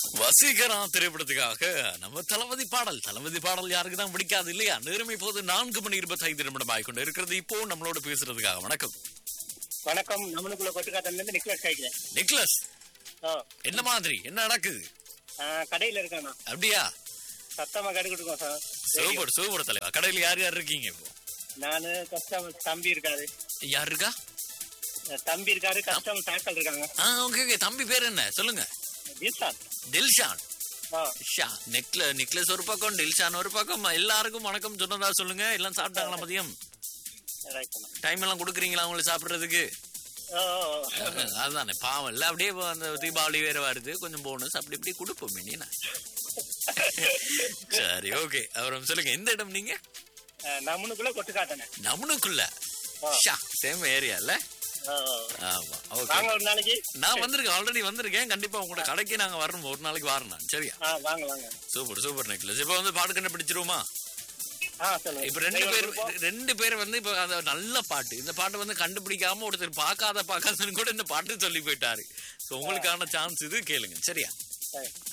வசீகரா திரைப்படத்துக்காக நம்ம தளபதி பாடல் தளபதி பாடல் யாருக்கு தான் பிடிக்காது இல்லையா நேரம் இப்போது நான்கு மணி இருபத்தி ஐந்து நிமிடம் ஆகிக்கொண்டு இருக்கிறது இப்போ நம்மளோட பேசுறதுக்காக வணக்கம் வணக்கம் நம்மளுக்குள்ள கொட்டுக்காத்தன்ல இருந்து நிக்கலஸ் காய்க்கிறேன் நிக்லஸ் ஓ என்ன மாதிரி என்ன நடக்குது ஆ, கடையில இருக்கானா அப்படியா சத்தமா கடை கொடுக்கோம் சார் சூப்பர் சூப்பர் தலைவா கடையில் யார் யார் இருக்கீங்க இப்போ நானு கஸ்டமர் தம்பி இருக்காரு யார் இருக்கா அஹ் தம்பி இருக்காரு கஸ்டமர் சாக்கள் இருக்காங்க ஆ ஓகே ஓகே தம்பி பேர் என்ன சொல்லுங்க தீப்சான் தில்ஷான் ஆ ஷா நெக்ல நிக்லஸ் ஒரு பக்கம் டில்ஷான் ஒரு பக்கம் எல்லாருக்கும் வணக்கம் சொன்னதா சொல்லுங்க எல்லாம் சாப்பிட்டாங்களா மதியம் ரைட் அண்ணா. டைம் எல்லாம் கொடுக்குறீங்களா அவங்களுக்கு சாப்பிடுறதுக்கு ஓ, ஓ, ஓ. அதுதானே பாவம் இல்ல அப்படியே இப்ப அந்த தீபாவளி வேற வருது கொஞ்சம் போனஸ் அப்படி இப்படி கொடுப்போம் என்ன சரி ஓகே அப்புறம் சொல்லுங்க எந்த இடம் நீங்க அஹ் நம்மளுக்குள்ள கொட்டுக்காட்டனே நம்மனுக்குள்ள ஷா சேம் ஏரியால ஓ, ஓ. ஆமா ஓகே வாங்க ஒரு நாளைக்கு நான் வந்திருக்கேன் ஆல்ரெடி வந்திருக்கேன் கண்டிப்பா உங்களோட கடைக்கு நாங்க வரணும் ஒரு நாளைக்கு வரணும் நான் சரியா ஆ வாங்க வாங்க சூப்பர் சூப்பர் நெக்லஸ் இப்போ வந்து பாட்டு கண்டுபிடிச்சிருவோமா ஆ சொல்லுங்க இப்ப ரெண்டு பேர் ரெண்டு பேர் வந்து இப்ப அந்த நல்ல பாட்டு இந்த பாட்டை வந்து கண்டுபிடிக்காம ஒருத்தர் பார்க்காத பார்க்காதன்னு கூட இந்த பாட்டு சொல்லி போயிட்டாரு So, உங்களுக்கான சான்ஸ் இது கேளுங்க சரியா சரி.